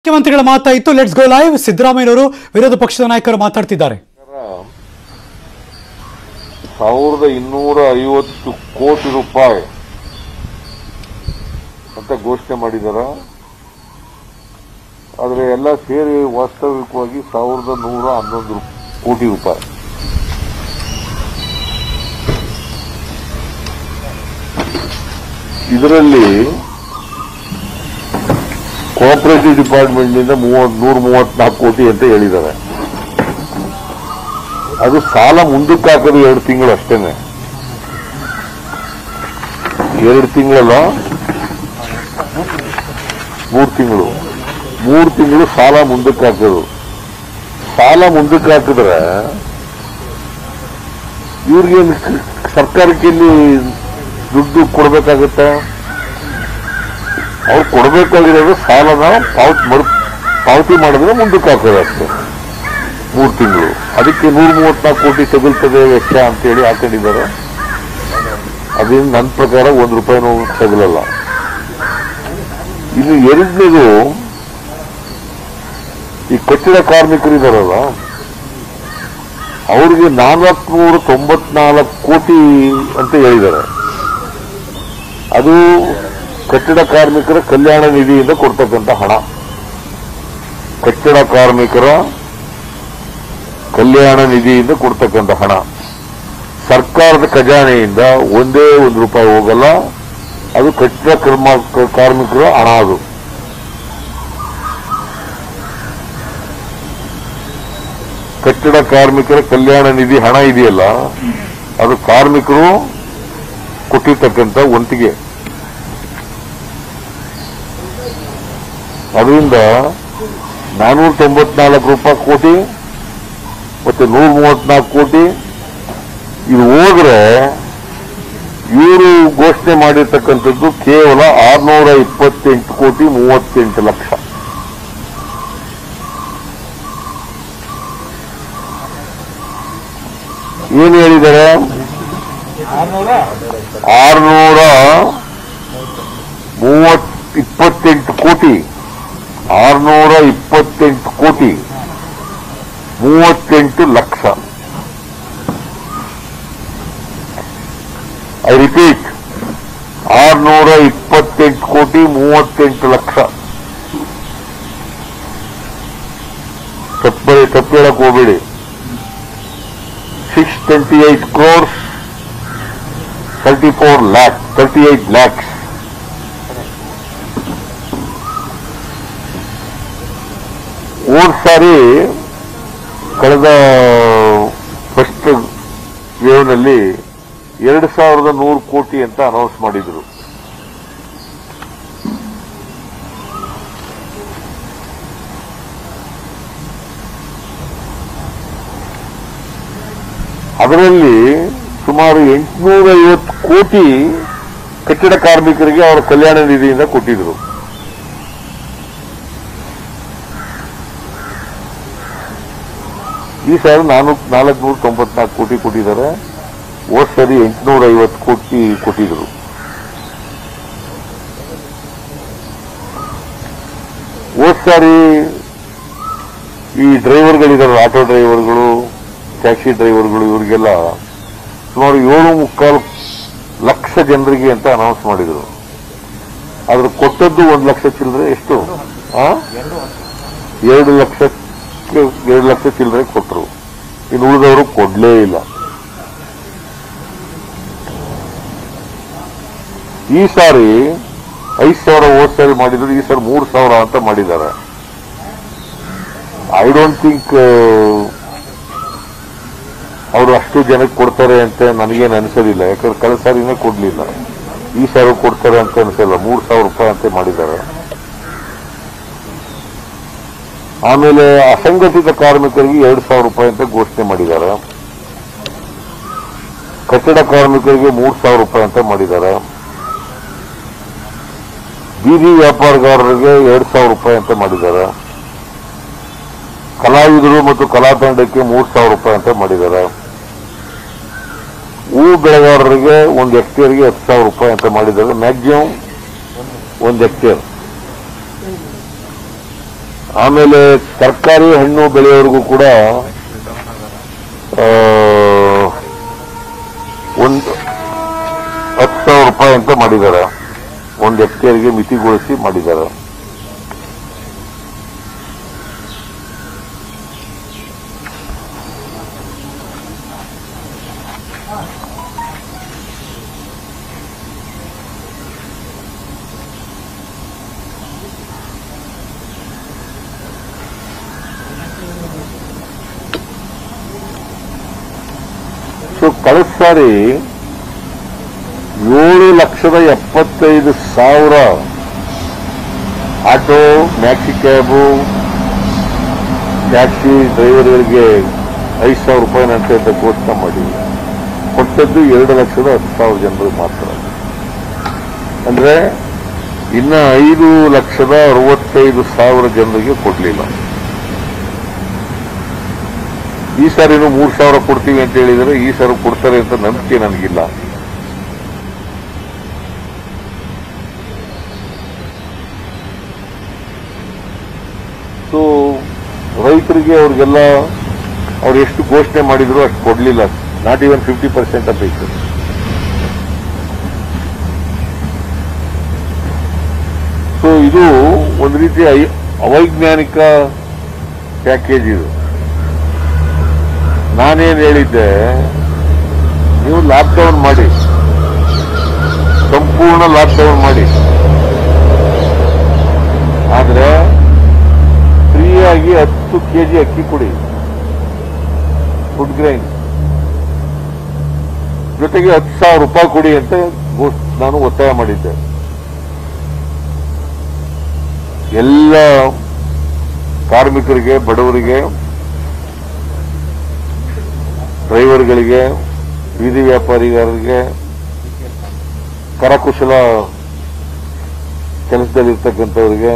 ಮುಖ್ಯಮಂತ್ರಿಗಳ ಮಾತಾಯಿತು let's go live ಸಿದ್ದರಾಮಯ್ಯನವರು ವಿರೋಧ ಪಕ್ಷದ ನಾಯಕರು ಮಾತಾಡ್ತಿದ್ದಾರೆ ಸಾವಿರದ ಇನ್ನೂರ ಐವತ್ತು ಕೋಟಿ ರೂಪಾಯಿ ಅಂತ ಘೋಷಣೆ ಮಾಡಿದಾರ ಆದರೆ ಎಲ್ಲ ಸೇರಿ ವಾಸ್ತವಿಕವಾಗಿ ಸಾವಿರದ ನೂರ ಹನ್ನೊಂದು ರೂ- ಕೋಟಿ ರೂಪಾಯಿ ಇದರಲ್ಲಿ ಕೋಆಪರೇಟಿವ್ ಡಿಪಾರ್ಟ್ಮೆಂಟ್ನಿಂದ ಮೂವತ್ ನೂರ ಮೂವತ್ನಾಲ್ಕು ಕೋಟಿ ಅಂತ ಹೇಳಿದ್ದಾರೆ ಅದು ಸಾಲ ಮುಂದಕ್ಕೆ ಹಾಕೋದು ಎರಡು ತಿಂಗಳು ಅಷ್ಟೇನೆ ಎರಡು ತಿಂಗಳಲ್ಲ ಮೂರು ತಿಂಗಳು ಮೂರು ತಿಂಗಳು ಸಾಲ ಮುಂದಕ್ಕೆ ಹಾಕೋದು ಸಾಲ ಮುಂದಕ್ಕೆ ಹಾಕಿದ್ರೆ ಇವ್ರಿಗೆ ಸರ್ಕಾರಕ್ಕೆ ಇಲ್ಲಿ ದುಡ್ಡು ಕೊಡಬೇಕಾಗತ್ತ ಅವ್ರು ಕೊಡಬೇಕಾಗಿರೋದು ಸಾಲನ ಪಾವತಿ ಮರು ಪಾವತಿ ಮಾಡಿದ್ರೆ ಮುಂದಕ್ಕೆ ಹಾಕೋದು ಅಷ್ಟೇ ಮೂರು ತಿಂಗಳು ಅದಕ್ಕೆ ನೂರ ಮೂವತ್ನಾಲ್ಕು ಕೋಟಿ ತಗುಲ್ತದೆ ವೆಚ್ಚ ಅಂತೇಳಿ ಹಾಕೊಂಡಿದ್ದಾರೆ ಅದೇನು ನನ್ನ ಪ್ರಕಾರ ಒಂದು ರೂಪಾಯಿನೂ ತಗಲಲ್ಲ ಇನ್ನು ಎರಡನೇದು ಈ ಕಟ್ಟಡ ಕಾರ್ಮಿಕರು ಇದಾರಲ್ಲ ಅವ್ರಿಗೆ ನಾಲ್ಕುನೂರ ತೊಂಬತ್ನಾಲ್ಕು ಕೋಟಿ ಅಂತ ಹೇಳಿದ್ದಾರೆ ಅದು ಕಟ್ಟಡ ಕಾರ್ಮಿಕರ ಕಲ್ಯಾಣ ನಿಧಿಯಿಂದ ಕೊಡ್ತಕ್ಕಂಥ ಹಣ ಕಟ್ಟಡ ಕಾರ್ಮಿಕರ ಕಲ್ಯಾಣ ನಿಧಿಯಿಂದ ಕೊಡ್ತಕ್ಕಂಥ ಹಣ ಸರ್ಕಾರದ ಖಜಾನೆಯಿಂದ ಒಂದೇ ಒಂದು ರೂಪಾಯಿ ಹೋಗಲ್ಲ ಅದು ಕಟ್ಟಡ ಕರ್ಮ ಕಾರ್ಮಿಕರ ಹಣ ಅದು ಕಟ್ಟಡ ಕಾರ್ಮಿಕರ ಕಲ್ಯಾಣ ನಿಧಿ ಹಣ ಇದೆಯಲ್ಲ ಅದು ಕಾರ್ಮಿಕರು ಕೊಟ್ಟಿರ್ತಕ್ಕಂಥ ವಂತಿಗೆ ಅದರಿಂದ ನಾನೂರ ತೊಂಬತ್ನಾಲ್ಕು ರೂಪಾಯಿ ಕೋಟಿ ಮತ್ತೆ ನೂರ ಮೂವತ್ನಾಲ್ಕು ಕೋಟಿ ಇದು ಹೋದ್ರೆ ಇವರು ಘೋಷಣೆ ಮಾಡಿರ್ತಕ್ಕಂಥದ್ದು ಕೇವಲ ಆರ್ನೂರ ಇಪ್ಪತ್ತೆಂಟು ಕೋಟಿ ಮೂವತ್ತೆಂಟು ಲಕ್ಷ ಏನು ಹೇಳಿದ್ದಾರೆ ಆರ್ನೂರ ಮೂವತ್ ಇಪ್ಪತ್ತೆಂಟು ಕೋಟಿ ಆರ್ನೂರ ಇಪ್ಪತ್ತೆಂಟು ಕೋಟಿ ಮೂವತ್ತೆಂಟು ಲಕ್ಷ ಐ ರಿಪೀಟ್ ಆರ್ನೂರ ಇಪ್ಪತ್ತೆಂಟು ಕೋಟಿ ಮೂವತ್ತೆಂಟು ಲಕ್ಷ ತಪ್ಪೇ ತಪ್ಪು ಹೇಳಕ್ ಹೋಗ್ಬೇಡಿ six twenty eight crores thirty four lakh thirty eight lakhs ಹೋದ್ ಸಾರಿ ಕಳೆದ ಫಸ್ಟ್ ವೇವ್ನಲ್ಲಿ ಎರಡು ಸಾವಿರದ ನೂರು ಕೋಟಿ ಅಂತ ಅನೌನ್ಸ್ ಮಾಡಿದ್ರು ಅದರಲ್ಲಿ ಸುಮಾರು ಎಂಟುನೂರ ಐವತ್ತು ಕೋಟಿ ಕಟ್ಟಡ ಕಾರ್ಮಿಕರಿಗೆ ಅವರ ಕಲ್ಯಾಣ ನಿಧಿಯಿಂದ ಕೊಟ್ಟಿದ್ರು ಈ ಸಾರಿ ನಾನು ನಾಲ್ಕುನೂರ ತೊಂಬತ್ನಾಲ್ಕು ಕೋಟಿ ಕೊಟ್ಟಿದ್ದಾರೆ ಹೋದ್ ಸರಿ ಎಂಟುನೂರ ಐವತ್ತು ಕೋಟಿ ಕೊಟ್ಟಿದ್ರು ಹೋದ್ ಸಾರಿ ಈ ಡ್ರೈವರ್ಗಳಿದ್ದಾರೆ ಆಟೋ ಡ್ರೈವರ್ಗಳು ಟ್ಯಾಕ್ಸಿ ಡ್ರೈವರ್ಗಳು ಇವರಿಗೆಲ್ಲ ಸುಮಾರು ಏಳು ಮುಕ್ಕಾಲು ಲಕ್ಷ ಜನರಿಗೆ ಅಂತ ಅನೌನ್ಸ್ ಮಾಡಿದ್ರು ಆದ್ರೆ ಕೊಟ್ಟದ್ದು ಒಂದು ಲಕ್ಷ ಚಿಲ್ಲರೆ ಎಷ್ಟು ಆ? ಎರಡು ಲಕ್ಷ ಎರಡು ಲಕ್ಷ ಚಿಲ್ಲರೆ ಕೊಟ್ಟರು ಇನ್ನು ಉಳಿದವರು ಕೊಡ್ಲೇ ಇಲ್ಲ ಈ ಸಾರಿ ಐದು ಸಾವಿರ ಹೋದ್ ಸಾರಿ ಮಾಡಿದ್ರು ಈ ಸಾರಿ ಮೂರು ಸಾವಿರ ಅಂತ ಮಾಡಿದ್ದಾರೆ ಐ ಡೋಂಟ್ ಥಿಂಕ್ ಅವರು ಅಷ್ಟು ಜನಕ್ಕೆ ಕೊಡ್ತಾರೆ ಅಂತ ನನಗೇನು ಅನಿಸೋದಿಲ್ಲ ಯಾಕಂದ್ರೆ ಕಳೆದ ಸಾರಿನೇ ಕೊಡ್ಲಿಲ್ಲ ಈ ಸಾರಿ ಕೊಡ್ತಾರೆ ಅಂತ ಅನಿಸಲ್ಲ ಮೂರು ಸಾವಿರ ರೂಪಾಯಿ ಅಂತ ಮಾಡಿದ್ದಾರೆ ಆಮೇಲೆ ಅಸಂಘಟಿತ ಕಾರ್ಮಿಕರಿಗೆ ಎರಡು ಸಾವಿರ ರೂಪಾಯಿ ಅಂತ ಘೋಷಣೆ ಮಾಡಿದ್ದಾರೆ ಕಟ್ಟಡ ಕಾರ್ಮಿಕರಿಗೆ ಮೂರು ಸಾವಿರ ರೂಪಾಯಿ ಅಂತ ಮಾಡಿದ್ದಾರೆ ಬೀದಿ ವ್ಯಾಪಾರಗಾರರಿಗೆ ಎರಡು ಸಾವಿರ ರೂಪಾಯಿ ಅಂತ ಮಾಡಿದ್ದಾರೆ ಕಲಾವಿದರು ಮತ್ತು ಕಲಾ ತಂಡಕ್ಕೆ ಮೂರು ಸಾವಿರ ರೂಪಾಯಿ ಅಂತ ಮಾಡಿದ್ದಾರೆ ಹೂ ಬೆಳೆಗಾರರಿಗೆ ಒಂದು ಹೆಕ್ಟೇರ್ಗೆ ಹತ್ತು ಸಾವಿರ ರೂಪಾಯಿ ಅಂತ ಮಾಡಿದ್ದಾರೆ ಮ್ಯಾಕ್ಸಿಮಮ್ ಒಂದು ಹೆಕ್ಟೇರ್ ಆಮೇಲೆ ತರಕಾರಿ ಹಣ್ಣು ಬೆಳೆಯೋರಿಗೂ ಕೂಡ ಆ, ಒಂದು ಹತ್ತು ಸಾವಿರ ರೂಪಾಯಿ ಅಂತ ಮಾಡಿದ್ದಾರೆ ಒಂದು ಹೆಕ್ಟೇರ್ಗೆ ಮಿತಿಗೊಳಿಸಿ ಮಾಡಿದ್ದಾರೆ ಸೊ ಕಳೆದ ಸಾರಿ ಏಳು ಲಕ್ಷದ ಎಪ್ಪತ್ತೈದು ಸಾವಿರ ಆಟೋ ಮ್ಯಾಕ್ಸಿ ಕ್ಯಾಬು ಟ್ಯಾಕ್ಸಿ ಡ್ರೈವರ್ಗಳಿಗೆ ಐದು ಸಾವಿರ ರೂಪಾಯಿನಂತೆ ಅಂತ ಘೋಷಣೆ ಮಾಡಿ ಕೊಟ್ಟದ್ದು ಎರಡು ಲಕ್ಷದ ಹತ್ತು ಸಾವಿರ ಜನರಿಗೆ ಮಾತ್ರ ಅಂದ್ರೆ ಇನ್ನ ಐದು ಲಕ್ಷದ ಅರವತ್ತೈದು ಸಾವಿರ ಜನರಿಗೆ ಕೊಡ್ಲಿಲ್ಲ ಈ ಸಾರಿನೂ ಮೂರು ಸಾವಿರ ಕೊಡ್ತೀವಿ ಅಂತ ಹೇಳಿದರೆ ಈ ಸಾರಿ ಕೊಡ್ತಾರೆ ಅಂತ ನಂಬಿಕೆ ನನಗಿಲ್ಲ ಸೊ ರೈತರಿಗೆ ಅವ್ರಿಗೆಲ್ಲ ಅವ್ರು ಎಷ್ಟು ಘೋಷಣೆ ಮಾಡಿದ್ರು ಅಷ್ಟು ಕೊಡ್ಲಿಲ್ಲ ನಾಟ್ ಇವನ್ ಫಿಫ್ಟಿ ಪರ್ಸೆಂಟ್ ಬೇಕು ಸೊ ಇದು ಒಂದು ರೀತಿಯ ಐ- ಅವೈಜ್ಞಾನಿಕ ಪ್ಯಾಕೇಜ್ ಇದು ನಾನೇನ್ ಹೇಳಿದ್ದೆ ನೀವು ಲಾಕ್ಡೌನ್ ಮಾಡಿ ಸಂಪೂರ್ಣ ಲಾಕ್ಡೌನ್ ಮಾಡಿ ಆದ್ರೆ ಫ್ರೀಯಾಗಿ ಹತ್ತು ಕೆಜಿ ಅಕ್ಕಿ ಕೊಡಿ ಫುಡ್ ಗ್ರೈನ್ ಜೊತೆಗೆ ಹತ್ತು ಸಾವಿರ ರೂಪಾಯಿ ಕೊಡಿ ಅಂತ ಘೋಷ್- ನಾನು ಒತ್ತಾಯ ಮಾಡಿದ್ದೆ ಎಲ್ಲ ಕಾರ್ಮಿಕರಿಗೆ ಬಡವರಿಗೆ ಡ್ರೈವರ್ಗಳಿಗೆ ಬೀದಿ ವ್ಯಾಪಾರಿಗಾರರಿಗೆ ಕರಕುಶಲ ಕೆಲಸದಲ್ಲಿರ್ತಕ್ಕಂಥವ್ರಿಗೆ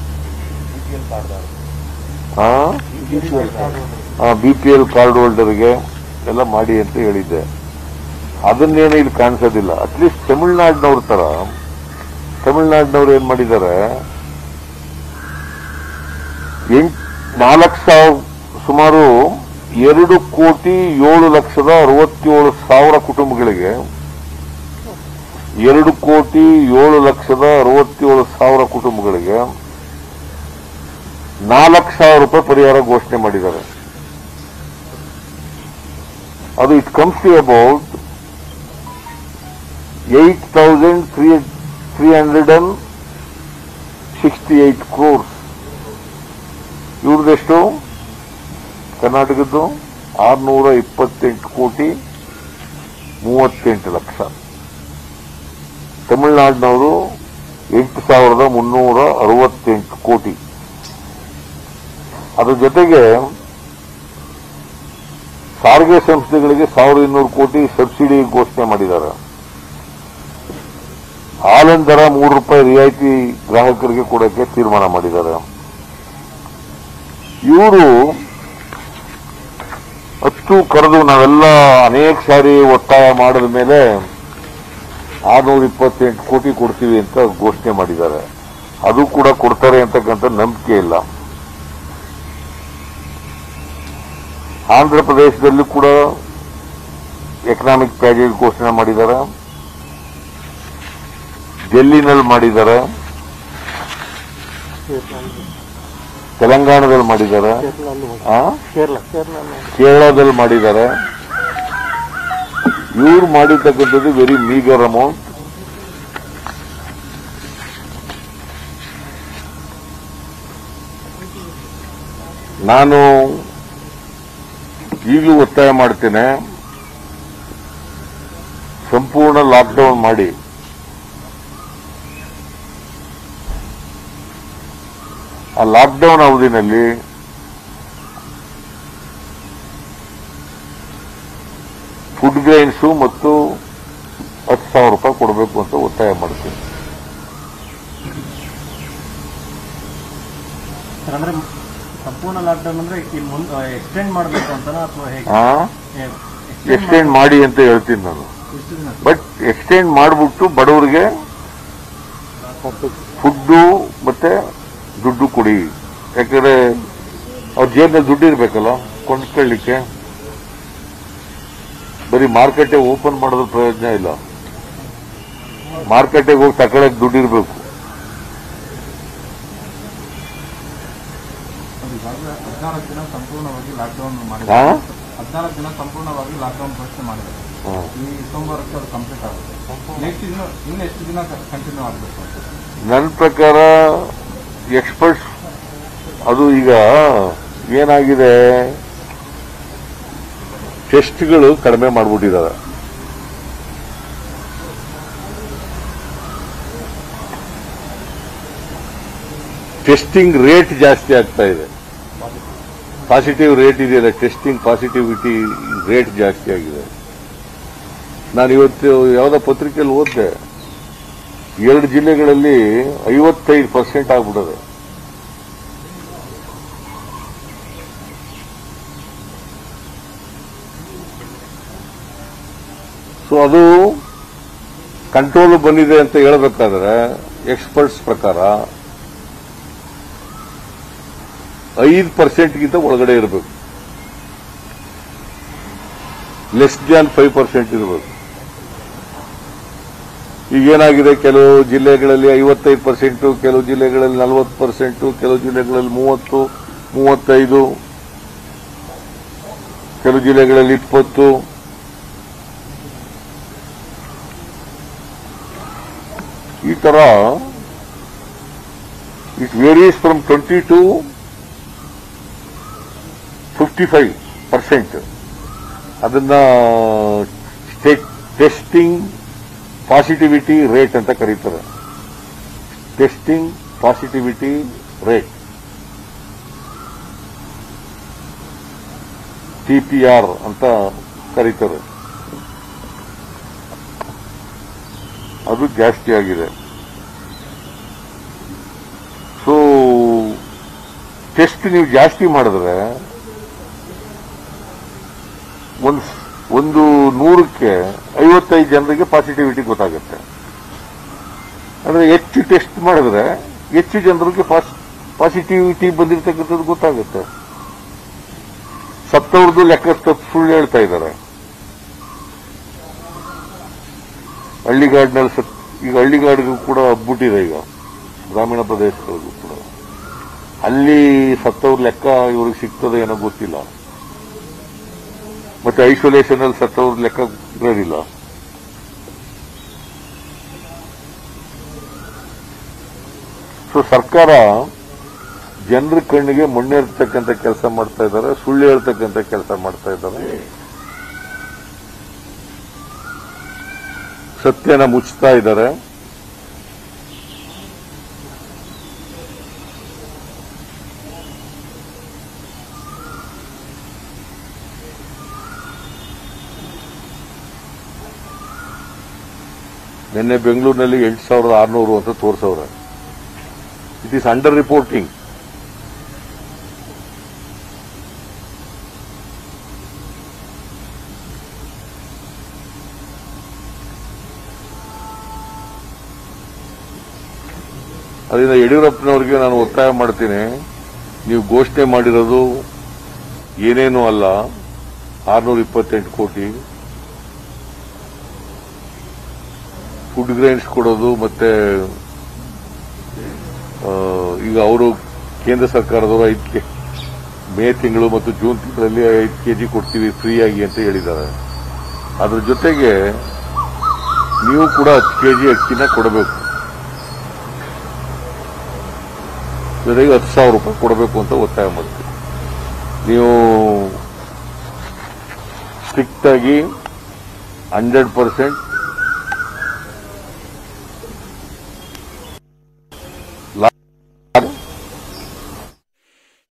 ಬಿ ಪಿ ಎಲ್ ಕಾರ್ಡ್ ಹೋಲ್ಡರ್ಗೆ ಎಲ್ಲ ಮಾಡಿ ಅಂತ ಹೇಳಿದ್ದೆ ಅದನ್ನೇನು ಇಲ್ಲಿ ಕಾಣಿಸೋದಿಲ್ಲ ಅಟ್ಲೀಸ್ಟ್ ತಮಿಳ್ನಾಡಿನವ್ರ ತರ ತಮಿಳ್ನಾಡಿನವ್ರು ಏನ್ ಮಾಡಿದ್ದಾರೆ ಎಂಟ್ ನಾಲ್ಕು ಸಾವಿರ ಸುಮಾರು ಎರಡು ಕೋಟಿ ಏಳು ಲಕ್ಷದ ಅರವತ್ತೇಳು ಸಾವಿರ ಕುಟುಂಬಗಳಿಗೆ ಎರಡು ಕೋಟಿ ಏಳು ಲಕ್ಷದ ಅರವತ್ತೇಳು ಸಾವಿರ ಕುಟುಂಬಗಳಿಗೆ ನಾಲ್ಕು ಸಾವಿರ ರೂಪಾಯಿ ಪರಿಹಾರ ಘೋಷಣೆ ಮಾಡಿದ್ದಾರೆ ಅದು it comes to about eight thousand three three hundred and sixty eight crores ಇವ್ರದೆಷ್ಟು ಕರ್ನಾಟಕದ್ದು ಆರ್ನೂರ ಇಪ್ಪತ್ತೆಂಟು ಕೋಟಿ ಮೂವತ್ತೆಂಟು ಲಕ್ಷ ತಮಿಳುನಾಡಿನವರು ಎಂಟು ಸಾವಿರದ ಮುನ್ನೂರ ಅರವತ್ತೆಂಟು ಕೋಟಿ ಅದ್ರ ಜೊತೆಗೆ ಸಾರಿಗೆ ಸಂಸ್ಥೆಗಳಿಗೆ ಸಾವಿರದ ಇನ್ನೂರು ಕೋಟಿ ಸಬ್ಸಿಡಿ ಘೋಷಣೆ ಮಾಡಿದ್ದಾರೆ ಹಾಲಿನ ದರ ಮೂರು ರೂಪಾಯಿ ರಿಯಾಯಿತಿ ಗ್ರಾಹಕರಿಗೆ ಕೊಡಕ್ಕೆ ತೀರ್ಮಾನ ಮಾಡಿದ್ದಾರೆ ಇವರು ಹತ್ತು ಕರೆದು ನಾವೆಲ್ಲ ಅನೇಕ ಸಾರಿ ಒತ್ತಾಯ ಮಾಡಿದ ಮೇಲೆ ಆರ್ನೂರ ಇಪ್ಪತ್ತೆಂಟು ಕೋಟಿ ಕೊಡ್ತೀವಿ ಅಂತ ಘೋಷಣೆ ಮಾಡಿದ್ದಾರೆ ಅದು ಕೂಡ ಕೊಡ್ತಾರೆ ಅಂತಕ್ಕಂಥ ನಂಬಿಕೆ ಇಲ್ಲ ಆಂಧ್ರ ಪ್ರದೇಶದಲ್ಲೂ ಕೂಡ ಎಕನಾಮಿಕ್ ಪ್ಯಾಕೇಜ್ ಘೋಷಣೆ ಮಾಡಿದ್ದಾರೆ ಡೆಲ್ಲಿನಲ್ಲಿ ಮಾಡಿದ್ದಾರೆ ತೆಲಂಗಾಣದಲ್ಲಿ ಮಾಡಿದ್ದಾರೆ ಆ? ಕೇರಳ ಕೇರಳ ಕೇರಳದಲ್ಲಿ ಮಾಡಿದ್ದಾರೆ ಇವ್ರು ಮಾಡಿರ್ತಕ್ಕಂಥದ್ದು ವೆರಿ ಮೀಗರ್ ಅಮೌಂಟ್ ನಾನು ಈಗಲೂ ಒತ್ತಾಯ ಮಾಡ್ತೇನೆ ಸಂಪೂರ್ಣ ಲಾಕ್ಡೌನ್ ಮಾಡಿ ಆ ಲಾಕ್ಡೌನ್ ಅವಧಿನಲ್ಲಿ ಫುಡ್ ಗ್ರೈನ್ಸು ಮತ್ತು ಹತ್ತು ಸಾವಿರ ರೂಪಾಯಿ ಕೊಡಬೇಕು ಅಂತ ಒತ್ತಾಯ ಮಾಡ್ತೀನಿ ಅಂದ್ರೆ ಸಂಪೂರ್ಣ ಲಾಕ್ಡೌನ್ ಅಂದ್ರೆ ಇಲ್ಲಿ ಮುಂದೆ ಎಕ್ಸ್ಟೆಂಡ್ ಮಾಡಬೇಕು ಅಂತನಾ ಅಥವಾ ಹೇಗೆ ಆ ಏ- ಎಕ್ಸ್ಟೆಂಡ್ ಮಾಡಿ ಅಂತ ಹೇಳ್ತೀನಿ ನಾನು ಎಷ್ಟು ದಿನ? ಬಟ್ ಎಕ್ಸ್ಟೆಂಡ್ ಮಾಡಿಬಿಟ್ಟು ಬಡವರಿಗೆ ಫುಡ್ಡು ಮತ್ತೆ ದುಡ್ಡು ಕೊಡಿ ಯಾಕಂದ್ರೆ ಅವ್ರ ಜೇಬ್ನಲ್ಲಿ ದುಡ್ಡು ಇರ್ಬೇಕಲ್ಲ ಕೊಂಡ್ಕೊಳ್ಳಿಕ್ಕೆ ಬರೀ ಮಾರ್ಕೆಟೇ ಓಪನ್ ಮಾಡೋದ್ರ ಪ್ರಯೋಜನ ಇಲ್ಲ ಮಾರ್ಕೆಟಿಗೆ ಹೋಗಿ ತಗೊಳಕ್ ದುಡ್ಡು ಇರಬೇಕು ಈಗಾಗಲೇ ಹದಿನಾಲ್ಕು ದಿನ ಸಂಪೂರ್ಣವಾಗಿ ಲಾಕ್ಡೌನ್ ಹಾ? ಮಾಡಿದ್ದಾರೆ ಹದಿನಾಲ್ಕು ದಿನ ಸಂಪೂರ್ಣವಾಗಿ ಲಾಕ್ಡೌನ್ ಘೋಷಣೆ ಮಾಡಿದ್ದಾರೆ ಈ ಸೋಮವಾರಕ್ಕೆ ಅದು ಕಂಪ್ಲೀಟ್ ಆಗುತ್ತೆ ನೆಕ್ಸ್ಟ್ ದಿನ ಇನ್ನು ಎಷ್ಟು ದಿನ ಕಂಟಿನ್ಯೂ ಆಗಬೇಕು ನನ್ನ ಪ್ರಕಾರ ಎಕ್ಸ್ಪರ್ಟ್ಸ್ ಅದು ಈಗ ಏನಾಗಿದೆ ಟೆಸ್ಟ್ಗಳು ಕಡಿಮೆ ಮಾಡ್ಬಿಟ್ಟಿದ್ದಾರೆ ಟೆಸ್ಟಿಂಗ್ ರೇಟ್ ಜಾಸ್ತಿ ಆಗ್ತಾ ಇದೆ ಪಾಸಿಟಿವ್ ರೇಟ್ ಇದೆಯಲ್ಲ ಟೆಸ್ಟಿಂಗ್ ಪಾಸಿಟಿವಿಟಿ ರೇಟ್ ಜಾಸ್ತಿ ಆಗಿದೆ ನಾನು ಇವತ್ತು ಯಾವುದೋ ಪತ್ರಿಕೆಯಲ್ಲಿ ಓದಿದೆ ಎರಡು ಜಿಲ್ಲೆಗಳಲ್ಲಿ ಐವತ್ತೈದು ಪರ್ಸೆಂಟ್ ಆಗ್ಬಿಡದೆ ಸೊ ಅದು ಕಂಟ್ರೋಲ್ ಬಂದಿದೆ ಅಂತ ಹೇಳಬೇಕಾದ್ರೆ ಎಕ್ಸ್ಪರ್ಟ್ಸ್ ಪ್ರಕಾರ ಐದು ಪರ್ಸೆಂಟ್ಗಿಂತ ಒಳಗಡೆ ಇರಬೇಕು ಲೆಸ್ ದ್ಯಾನ್ ಫೈವ್ ಪರ್ಸೆಂಟ್ ಇರಬೇಕು ಈಗೇನಾಗಿದೆ ಕೆಲವು ಜಿಲ್ಲೆಗಳಲ್ಲಿ ಐವತ್ತೈದು ಪರ್ಸೆಂಟು ಕೆಲವು ಜಿಲ್ಲೆಗಳಲ್ಲಿ ನಲವತ್ತು ಪರ್ಸೆಂಟು ಕೆಲವು ಜಿಲ್ಲೆಗಳಲ್ಲಿ ಮೂವತ್ತು ಮೂವತ್ತೈದು ಕೆಲವು ಜಿಲ್ಲೆಗಳಲ್ಲಿ ಇಪ್ಪತ್ತು ಈ ತರ it varies from twenty to fifty five percent ಅದನ್ನ ಟೆಸ್ಟಿಂಗ್ ಪಾಸಿಟಿವಿಟಿ ರೇಟ್ ಅಂತ ಕರೀತಾರೆ ಟೆಸ್ಟಿಂಗ್ ಪಾಸಿಟಿವಿಟಿ ರೇಟ್ ಟಿಪಿಆರ್ ಅಂತ ಕರೀತಾರೆ ಅದು ಜಾಸ್ತಿ ಆಗಿದೆ ಸೊ ಟೆಸ್ಟ್ ನೀವು ಜಾಸ್ತಿ ಮಾಡಿದ್ರೆ ಒಂದು ಒಂದು ನೂರಕ್ಕೆ ಐವತ್ತೈದು ಜನರಿಗೆ ಪಾಸಿಟಿವಿಟಿ ಗೊತ್ತಾಗುತ್ತೆ ಅಂದ್ರೆ ಹೆಚ್ಚು ಟೆಸ್ಟ್ ಮಾಡಿದ್ರೆ ಹೆಚ್ಚು ಜನರಿಗೆ ಪಾಸಿಟಿವಿಟಿ ಬಂದಿರತಕ್ಕಂಥದ್ದು ಗೊತ್ತಾಗುತ್ತೆ ಸತ್ತವ್ರದ್ದು ಲೆಕ್ಕ ತಪ್ಪು ಸುಳ್ಳು ಹೇಳ್ತಾ ಇದ್ದಾರೆ ಹಳ್ಳಿಗಾಡಿನಲ್ಲಿ ಸತ್ ಈಗ ಹಳ್ಳಿಗಾಡಿಗೂ ಕೂಡ ಹಬ್ಬಿಟ್ಟಿದೆ ಈಗ ಗ್ರಾಮೀಣ ಪ್ರದೇಶಗಳಿಗೂ ಕೂಡ ಅಲ್ಲಿ ಸತ್ತವ್ರ ಲೆಕ್ಕ ಇವ್ರಿಗೆ ಸಿಗ್ತದೆ ಏನೋ ಗೊತ್ತಿಲ್ಲ ಮತ್ತೆ ಐಸೋಲೇಷನ್ ಅಲ್ಲಿ ಸತ್ತವ್ರ ಲೆಕ್ಕ ಇರೋದಿಲ್ಲ ಸೊ ಸರ್ಕಾರ ಜನರ ಕಣ್ಣಿಗೆ ಮಣ್ಣೇರ್ತಕ್ಕಂಥ ಕೆಲಸ ಮಾಡ್ತಾ ಇದ್ದಾರೆ ಸುಳ್ಳು ಹೇಳ್ತಕ್ಕಂಥ ಕೆಲಸ ಮಾಡ್ತಾ ಇದ್ದಾರೆ ಸತ್ಯನ ಮುಚ್ತಾ ಇದ್ದಾರೆ ನಿನ್ನೆ ಬೆಂಗಳೂರಿನಲ್ಲಿ ಎಂಟು ಸಾವಿರದ ಆರುನೂರು ಅಂತ ತೋರಿಸವ್ರೆ ಇಟ್ ಈಸ್ ಅಂಡರ್ ರಿಪೋರ್ಟಿಂಗ್ ಅದರಿಂದ ಯಡಿಯೂರಪ್ಪನವರಿಗೆ ನಾನು ಒತ್ತಾಯ ಮಾಡ್ತೀನಿ ನೀವು ಘೋಷಣೆ ಮಾಡಿರೋದು ಏನೇನೂ ಅಲ್ಲ ಆರ್ನೂರ ಇಪ್ಪತ್ತೆಂಟು ಕೋಟಿ ಫುಡ್ ಗ್ರೈನ್ಸ್ ಕೊಡೋದು ಮತ್ತೆ ಆ, ಈಗ ಅವರು ಕೇಂದ್ರ ಸರ್ಕಾರದವರು ಐದು ಕೆ ಮೇ ತಿಂಗಳು ಮತ್ತು ಜೂನ್ ತಿಂಗಳಲ್ಲಿ ಐದು ಕೆಜಿ ಕೊಡ್ತೀವಿ ಫ್ರೀಯಾಗಿ ಅಂತ ಹೇಳಿದ್ದಾರೆ ಅದ್ರ ಜೊತೆಗೆ ನೀವು ಕೂಡ ಹತ್ತು ಕೆಜಿ ಅಕ್ಕಿನ ಕೊಡಬೇಕು ಜೊತೆಗೆ ಹತ್ತು ಸಾವಿರ ರೂಪಾಯಿ ಕೊಡಬೇಕು ಅಂತ ಒತ್ತಾಯ ಮಾಡ್ತೀವಿ ನೀವು ಸ್ಟ್ರಿಕ್ಟ್ ಆಗಿ ಹಂಡ್ರೆಡ್ ಪರ್ಸೆಂಟ್